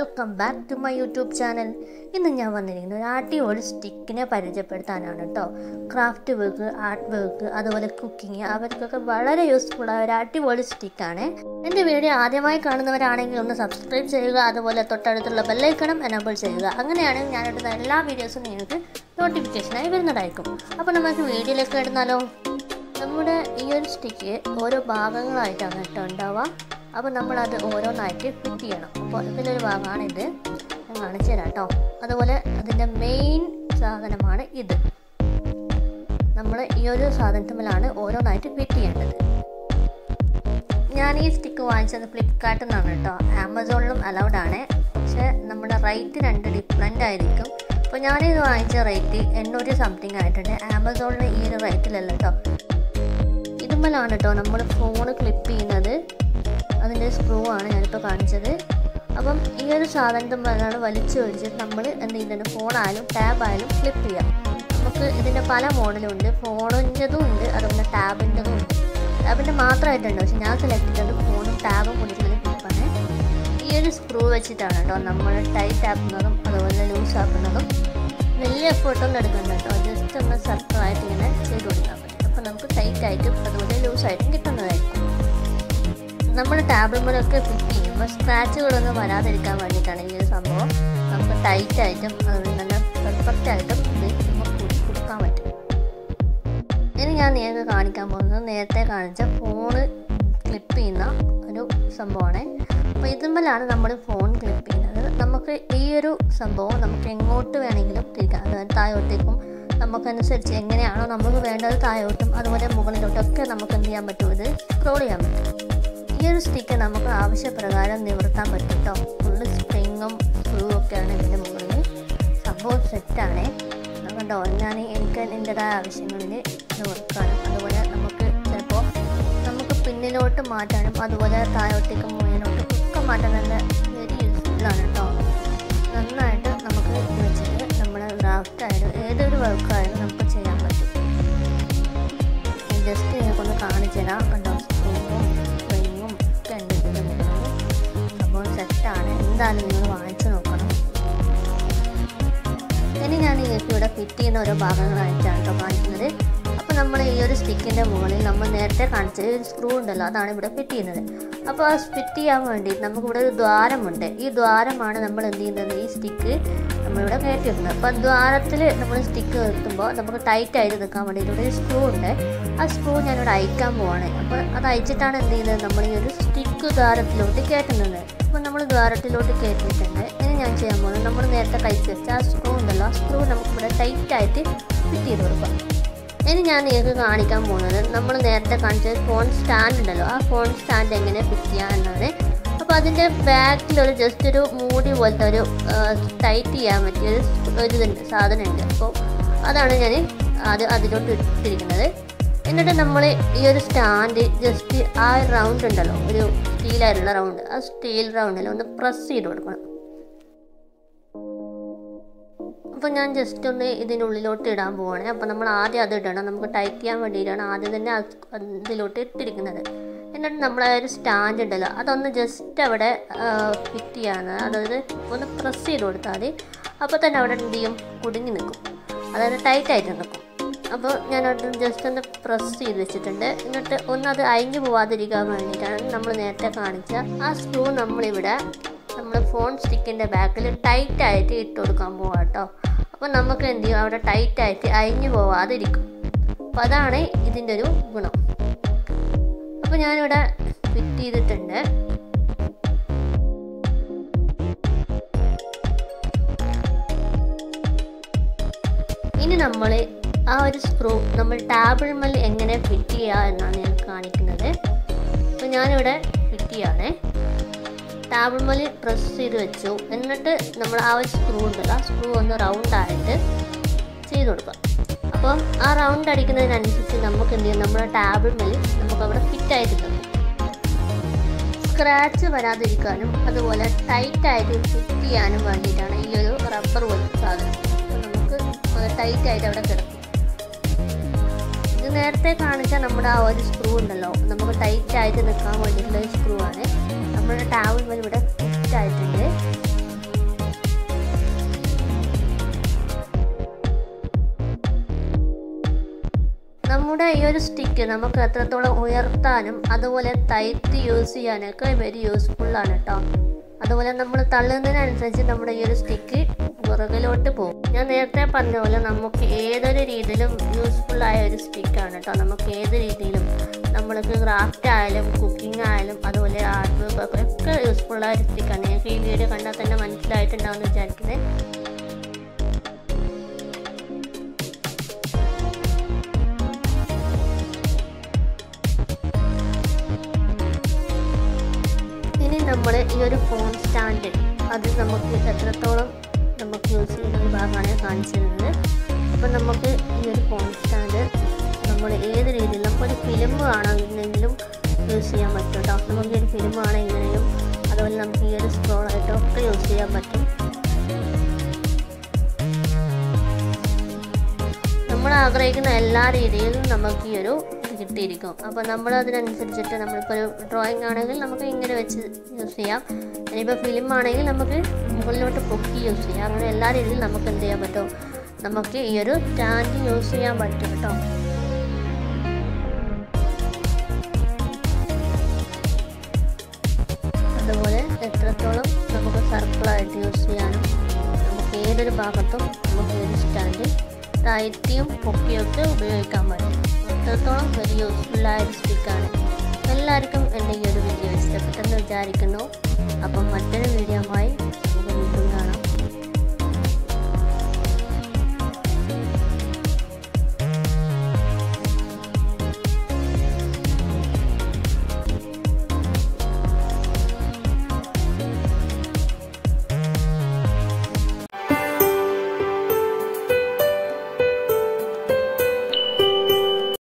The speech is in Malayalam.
welcome back to my YouTube channel ഇന്ന് ഞാൻ വന്നിരിക്കുന്നത് ഒരു അടിപൊളി സ്റ്റിക്കിനെ പരിചയപ്പെടുത്താനാണ് കേട്ടോ ക്രാഫ്റ്റ് വർക്ക് ആർട്ട് വർക്ക് അതുപോലെ കുക്കിംഗ് അവർക്കൊക്കെ വളരെ യൂസ്ഫുൾ ആയ ഒരു അടിപൊളി സ്റ്റിക്കാണ് എൻ്റെ വീഡിയോ ആദ്യമായി കാണുന്നവരാണെങ്കിൽ ഒന്ന് സബ്സ്ക്രൈബ് ചെയ്യുക അതുപോലെ തൊട്ടടുത്തുള്ള ബെല്ലൈക്കണം എനേബിൾ ചെയ്യുക അങ്ങനെയാണെങ്കിൽ ഞാനിടുന്ന എല്ലാ വീഡിയോസും നിങ്ങൾക്ക് നോട്ടിഫിക്കേഷനായി വരുന്നതായിരിക്കും അപ്പോൾ നമുക്ക് വീഡിയോയിലേക്ക് ഇടുന്നാലോ നമ്മുടെ ഈ ഒരു സ്റ്റിക്ക് ഓരോ ഭാഗങ്ങളായിട്ടാണ് കേട്ടോ ഉണ്ടാവുക അപ്പോൾ നമ്മളത് ഓരോന്നായിട്ട് ഫിറ്റ് ചെയ്യണം അപ്പോൾ ഇതിലൊരു ഭാഗമാണ് ഇത് ഞാൻ കാണിച്ചു തരാം കേട്ടോ അതുപോലെ അതിൻ്റെ മെയിൻ സാധനമാണ് ഇത് നമ്മൾ ഈ ഒരു സാധനത്തിലാണ് ഓരോന്നായിട്ട് ഫിറ്റ് ചെയ്യേണ്ടത് ഞാൻ ഈ സ്റ്റിക്ക് വാങ്ങിച്ചത് ഫ്ലിപ്കാർട്ടിൽ നിന്നാണ് കേട്ടോ ആമസോണിലും അലൗഡ് ആണ് പക്ഷേ നമ്മുടെ റേറ്റ് രണ്ട് ഡിഫറെൻ്റ് ആയിരിക്കും അപ്പോൾ ഞാനിത് വാങ്ങിച്ച റേറ്റ് എണ്ണൂറ്റി സംതിങ് ആയിട്ടുണ്ട് ആമസോണിൽ ഈ ഒരു റേറ്റിലല്ല കേട്ടോ ഇതുമ്മലാണ് കേട്ടോ നമ്മൾ ഫോൺ ക്ലിപ്പ് ചെയ്യുന്നത് അതിൻ്റെ സ്ക്രൂ ആണ് ഞാനിപ്പോൾ കാണിച്ചത് അപ്പം ഈ ഒരു സാധനത്തിലാണ് വലിച്ചു മേടിച്ചിട്ട് നമ്മൾ എന്ത് ചെയ്യുന്നുണ്ട് ഫോണായാലും ടാബായാലും ഫ്ലിപ്പ് ചെയ്യാം നമുക്ക് ഇതിൻ്റെ പല മോഡലും ഉണ്ട് ഫോണിൻ്റെതും ഉണ്ട് അതുപോലെ ടാബിൻ്റെതും ഉണ്ട് ടാബിൻ്റെ മാത്രമായിട്ടുണ്ട് പക്ഷെ ഞാൻ സെലക്ട് ചെയ്തത് ഫോണും ടാബും കൊടുക്കുന്നത് ഫ്ലിപ്പാണ് ഈ ഒരു സ്ക്രൂ വെച്ചിട്ടാണ് കേട്ടോ നമ്മൾ ടൈറ്റ് ആക്കുന്നതും അതുപോലെ ലൂസ് ആക്കുന്നതും വലിയ എഫേർട്ടൊന്നും എടുക്കണ്ട കേട്ടോ ജസ്റ്റ് ഒന്ന് സർക്കിളായിട്ട് ഇങ്ങനെ ചെയ്ത് കൊടുക്കാൻ പറ്റും അപ്പോൾ നമുക്ക് ടൈറ്റ് ആയിട്ടും അതുപോലെ ലൂസായിട്ടും കിട്ടുന്നതായിരിക്കും നമ്മൾ ടാബിൾമലൊക്കെ ഫിറ്റ് ചെയ്യുമ്പോൾ സ്ക്രാച്ചുകളൊന്നും വരാതിരിക്കാൻ വേണ്ടിയിട്ടാണ് ഈ ഒരു സംഭവം നമുക്ക് ടൈറ്റ് ആയിട്ടും അതുപോലെ നല്ല പെർഫെക്റ്റ് ആയിട്ടും ഇത് നമുക്ക് കൊടുക്കാൻ പറ്റും ഇനി ഞാൻ നിങ്ങൾക്ക് കാണിക്കാൻ പോകുന്നത് നേരത്തെ കാണിച്ച ഫോണ് ക്ലിപ്പ് ചെയ്യുന്ന ഒരു സംഭവമാണ് അപ്പോൾ ഇതുമ്മലാണ് നമ്മൾ ഫോൺ ക്ലിപ്പ് ചെയ്യുന്നത് നമുക്ക് ഈ ഒരു സംഭവം നമുക്ക് എങ്ങോട്ട് വേണമെങ്കിലും തിരിക്കാം അതായത് താഴോട്ടേക്കും നമുക്കനുസരിച്ച് എങ്ങനെയാണോ നമുക്ക് വേണ്ടത് താഴോട്ടും അതുപോലെ മുകളിലോട്ടൊക്കെ നമുക്ക് എന്ത് ചെയ്യാൻ പറ്റും ഇത് സ്ക്രോൾ ചെയ്യാൻ പറ്റും ഈ ഒരു സ്റ്റിക്ക് നമുക്ക് ആവശ്യപ്രകാരം നിവർത്താൻ പറ്റും കേട്ടോ ഫുള്ള് സ്പ്രിങ്ങും സ്ക്രൂ ഒക്കെയാണ് ഇതിൻ്റെ മുകളിൽ സംഭവം സെറ്റാണ് കണ്ടോ ഞാൻ എനിക്ക് എൻ്റെതായ ആവശ്യങ്ങളിൽ നിവർക്കാനും അതുപോലെ നമുക്ക് ചിലപ്പോൾ നമുക്ക് പിന്നിലോട്ട് മാറ്റാനും അതുപോലെ താഴോട്ടേക്ക് മുകളിലോട്ടും ഒക്കെ മാറ്റാൻ നല്ല വെരി യൂസ്ഫുള്ളാണ് കേട്ടോ നന്നായിട്ട് നമുക്ക് ഇത് വെച്ചിട്ട് നമ്മുടെ ക്രാഫ്റ്റ് ആയാലും ഏതൊരു വർക്കായാലും നമുക്ക് ചെയ്യാൻ പറ്റും ജസ്റ്റ് നിങ്ങൾക്കൊന്ന് കാണിച്ചു തരാം കണ്ടോ സ്ക്രീനും സ്പ്രിങ്ങും ഒക്കെ ഉണ്ട് ഇതിൻ്റെ മുകളിൽ സംഭവം സെറ്റാണ് എന്തായാലും നിങ്ങൾ വാങ്ങിച്ചു നോക്കണം ഇനി ഞാൻ നിങ്ങൾക്ക് ഇവിടെ ഫിറ്റ് ചെയ്യുന്ന ഓരോ ഭാഗങ്ങളായിട്ടാണ് കേട്ടോ കാണിക്കുന്നത് അപ്പോൾ നമ്മൾ ഈ ഒരു സ്റ്റിക്കിൻ്റെ മുകളിൽ നമ്മൾ നേരത്തെ കാണിച്ച ഒരു സ്ക്രൂ ഉണ്ടല്ലോ അതാണ് ഇവിടെ ഫിറ്റ് ചെയ്യുന്നത് അപ്പോൾ ആ ഫിറ്റ് ചെയ്യാൻ വേണ്ടിയിട്ട് നമുക്കിവിടെ ഒരു ദ്വാരമുണ്ട് ഈ ദ്വാരമാണ് നമ്മൾ എന്ത് ചെയ്യുന്നത് ഈ സ്റ്റിക്ക് നമ്മളിവിടെ കയറ്റി വെക്കുന്നത് അപ്പോൾ ദ്വാരത്തിൽ നമ്മൾ സ്റ്റിക്ക് നിർത്തുമ്പോൾ നമുക്ക് ടൈറ്റ് ആയിട്ട് നിൽക്കാൻ വേണ്ടിയിട്ട് ഇവിടെ ഒരു സ്ക്രൂ ഉണ്ട് ആ സ്ക്രൂ ഞാനിവിടെ അയക്കാൻ പോവാണ് അപ്പോൾ അത് അയച്ചിട്ടാണ് എന്ത് ചെയ്യുന്നത് നമ്മൾ ഈ ഒരു സ്റ്റിക്ക് ദ്വാരത്തിലോട്ട് കയറ്റുന്നത് അപ്പോൾ നമ്മൾ ദ്വാരത്തിലോട്ട് കയറ്റിയിട്ടുണ്ട് ഇനി ഞാൻ ചെയ്യാൻ പോകുന്നത് നമ്മൾ നേരത്തെ കഴിച്ച് വെച്ച ആ സ്ക്രൂ ഉണ്ടല്ലോ ആ സ്ക്രൂ നമുക്കിവിടെ ടൈറ്റായിട്ട് ഫിറ്റ് ചെയ്ത് കൊടുക്കാം ഇനി ഞാൻ നിങ്ങൾക്ക് കാണിക്കാൻ പോകുന്നത് നമ്മൾ നേരത്തെ കാണിച്ച ഫോൺ സ്റ്റാൻഡ് ഉണ്ടല്ലോ ആ ഫോൺ സ്റ്റാൻഡ് എങ്ങനെ ഫിറ്റ് ചെയ്യാം എന്നാണ് അപ്പോൾ അതിൻ്റെ ബാക്കിലൊരു ജസ്റ്റ് ഒരു മൂടി പോലത്തെ ഒരു ടൈറ്റ് ചെയ്യാൻ പറ്റിയ ഒരു ഒരു ഇതുണ്ട് സാധനമുണ്ട് അപ്പോൾ അതാണ് ഞാൻ അത് അതിലോട്ട് ഇട്ടിരിക്കുന്നത് എന്നിട്ട് നമ്മൾ ഈ ഒരു സ്റ്റാൻഡ് ജസ്റ്റ് ആ റൗണ്ട് ഉണ്ടല്ലോ ഒരു സ്റ്റീലായിട്ടുള്ള റൗണ്ട് ആ സ്റ്റീൽ റൗണ്ടിൽ ഒന്ന് പ്രസ് ചെയ്ത് കൊടുക്കണം അപ്പോൾ ഞാൻ ജസ്റ്റ് ഒന്ന് ഇതിനുള്ളിലോട്ട് ഇടാൻ പോവാണ് അപ്പോൾ നമ്മൾ ആദ്യം അത് ഇടണം നമുക്ക് ടൈറ്റ് ചെയ്യാൻ വേണ്ടിയിട്ടാണ് ആദ്യം തന്നെ ഇതിലോട്ട് ഇട്ടിരിക്കുന്നത് എന്നിട്ട് നമ്മൾ ആ ഒരു സ്റ്റാൻഡ് ഉണ്ടല്ലോ അതൊന്ന് ജസ്റ്റ് അവിടെ ഫിറ്റ് ചെയ്യാണ് അതായത് ഒന്ന് പ്രസ് ചെയ്ത് കൊടുത്താൽ മതി അപ്പോൾ തന്നെ അവിടെ എന്ത് ചെയ്യും കുടുങ്ങി നിൽക്കും അതായത് ടൈറ്റായിട്ട് നിൽക്കും അപ്പോൾ ഞാൻ അവിടെ ജസ്റ്റ് ഒന്ന് പ്രസ് ചെയ്ത് വെച്ചിട്ടുണ്ട് എന്നിട്ട് ഒന്നത് അയഞ്ഞു പോവാതിരിക്കാൻ വേണ്ടിയിട്ടാണ് നമ്മൾ നേരത്തെ കാണിച്ച ആ സ്ക്രൂ നമ്മളിവിടെ നമ്മൾ ഫോൺ സ്റ്റിക്കിൻ്റെ ബാക്കിൽ ടൈറ്റായിട്ട് ഇട്ട് കൊടുക്കാൻ പോവാം കേട്ടോ അപ്പോൾ നമുക്ക് എന്ത് ചെയ്യും അവിടെ ടൈറ്റായിട്ട് അയഞ്ഞു പോവാതിരിക്കും അപ്പോൾ അതാണ് ഇതിൻ്റെ ഒരു ഗുണം അപ്പോൾ ഞാനിവിടെ ഫിറ്റ് ചെയ്തിട്ടുണ്ട് ഇനി നമ്മൾ ആ ഒരു സ്ക്രൂ നമ്മൾ ടാബിൾ മേൽ എങ്ങനെ ഫിറ്റ് ചെയ്യുക എന്നാണ് ഞാൻ കാണിക്കുന്നത് അപ്പോൾ ഞാനിവിടെ ഫിറ്റ് ചെയ്യുകയാണേ ടാബിൾ മേൽ പ്രസ് ചെയ്ത് വെച്ചു എന്നിട്ട് നമ്മൾ ആ ഒരു സ്ക്രൂ ഉണ്ടല്ലോ ആ സ്ക്രൂ ഒന്ന് റൗണ്ട് ആയിട്ട് ചെയ്ത് കൊടുക്കാം അപ്പോൾ ആ റൗണ്ട് അടിക്കുന്നതിനനുസരിച്ച് നമുക്ക് എന്ത് ചെയ്യും നമ്മുടെ ടാബിൾ മേൽ നമുക്ക് അവിടെ ഫിറ്റ് ആയിട്ട് കിട്ടും സ്ക്രാച്ച് വരാതിരിക്കാനും അതുപോലെ ടൈറ്റായിട്ട് ഫിറ്റ് ചെയ്യാനും വേണ്ടിയിട്ടാണ് ഈ ഒരു റബ്ബർ പോലത്തെ സാധനം അപ്പോൾ നമുക്ക് ടൈറ്റായിട്ട് അവിടെ കിടക്കും ഇത് നേരത്തെ കാണിച്ച നമ്മുടെ ആ ഒരു സ്ക്രൂ ഉണ്ടല്ലോ നമുക്ക് ടൈറ്റ് ആയിട്ട് നിൽക്കാൻ വേണ്ടിയിട്ടുള്ള ഒരു സ്ക്രൂ ആണ് നമ്മുടെ ടാവൽ മേൽ ഇവിടെ ഫിറ്റ് ആയിട്ടുണ്ട് നമ്മുടെ ഈ ഒരു സ്റ്റിക്ക് നമുക്ക് എത്രത്തോളം ഉയർത്താനും അതുപോലെ തയ്ത്ത് യൂസ് ചെയ്യാനൊക്കെ വെരി യൂസ്ഫുള്ളാണ് കേട്ടോ അതുപോലെ നമ്മൾ തള്ളുന്നതിനനുസരിച്ച് നമ്മുടെ ഈ ഒരു സ്റ്റിക്ക് പുറകിലോട്ട് പോകും ഞാൻ നേരത്തെ പറഞ്ഞ പോലെ നമുക്ക് ഏതൊരു രീതിയിലും യൂസ്ഫുൾ ആയ ഒരു സ്റ്റിക്കാണ് കേട്ടോ നമുക്ക് ഏത് രീതിയിലും നമ്മൾക്ക് ക്രാഫ്റ്റ് ആയാലും കുക്കിംഗ് ആയാലും അതുപോലെ ആർട്ട് വർക്ക് ഒക്കെ യൂസ്ഫുൾ ആയ ഒരു സ്റ്റിക്കാണ് നിങ്ങൾക്ക് ഈ വീഡിയോ കണ്ടാൽ തന്നെ മനസ്സിലായിട്ടുണ്ടാവും എന്ന് വിചാരിക്കുന്നത് ഇനി നമ്മൾ ഈ ഒരു ഫോൺ സ്റ്റാൻഡ് അത് നമുക്ക് എത്രത്തോളം നമുക്ക് യൂസ് ചെയ്യുന്ന ഒരു ഭാഗമാണ് ഞാൻ കാണിച്ചിരുന്നത് അപ്പം നമുക്ക് ഈ ഒരു ഫോൺ സ്റ്റാൻഡ് നമ്മൾ ഏത് രീതിയിൽ നമുക്കൊരു ഫിലിം കാണാമെന്നെങ്കിലും യൂസ് ചെയ്യാൻ പറ്റും കേട്ടോ നമുക്ക് ഈ ഒരു ഫിലിം കാണാൻ എങ്ങനെയും അതുപോലെ നമുക്ക് ഈ ഒരു സ്ക്രോളായിട്ടോ ഒക്കെ യൂസ് ചെയ്യാൻ പറ്റും നമ്മൾ ആഗ്രഹിക്കുന്ന എല്ലാ രീതിയിലും നമുക്ക് ഈ ഒരു ഇത് കിട്ടിയിരിക്കും അപ്പോൾ നമ്മൾ അതിനനുസരിച്ചിട്ട് നമ്മളിപ്പോൾ ഒരു ഡ്രോയിങ് ആണെങ്കിൽ നമുക്ക് ഇങ്ങനെ വെച്ച് യൂസ് ചെയ്യാം ഇനിയിപ്പോൾ ഫിലിം ആണെങ്കിൽ നമുക്ക് മുകളിലോട്ട് പൊക്കി യൂസ് ചെയ്യാം അങ്ങനെ എല്ലാ രീതിയിലും നമുക്ക് എന്ത് ചെയ്യാൻ പറ്റും നമുക്ക് ഈ ഒരു സ്റ്റാൻഡ് യൂസ് ചെയ്യാൻ പറ്റും കേട്ടോ അതുപോലെ എത്രത്തോളം നമുക്ക് സർക്കിളായിട്ട് യൂസ് ചെയ്യാനും നമുക്ക് ഏതൊരു ഭാഗത്തും നമുക്ക് ഈ ഒരു സ്റ്റാൻഡ് താഴ്ത്തിയും പൊക്കിയൊക്കെ ഉപയോഗിക്കാൻ പറ്റും അത്രത്തോളം വെരി യൂസ്ഫുള്ളായ ഒരു സ്റ്റിക്കാണ് എല്ലാവർക്കും എൻ്റെ ഈ ഒരു വീഡിയോ ഇഷ്ടപ്പെട്ടെന്ന് വിചാരിക്കുന്നു അപ്പം മറ്റൊരു വീഡിയോയുമായി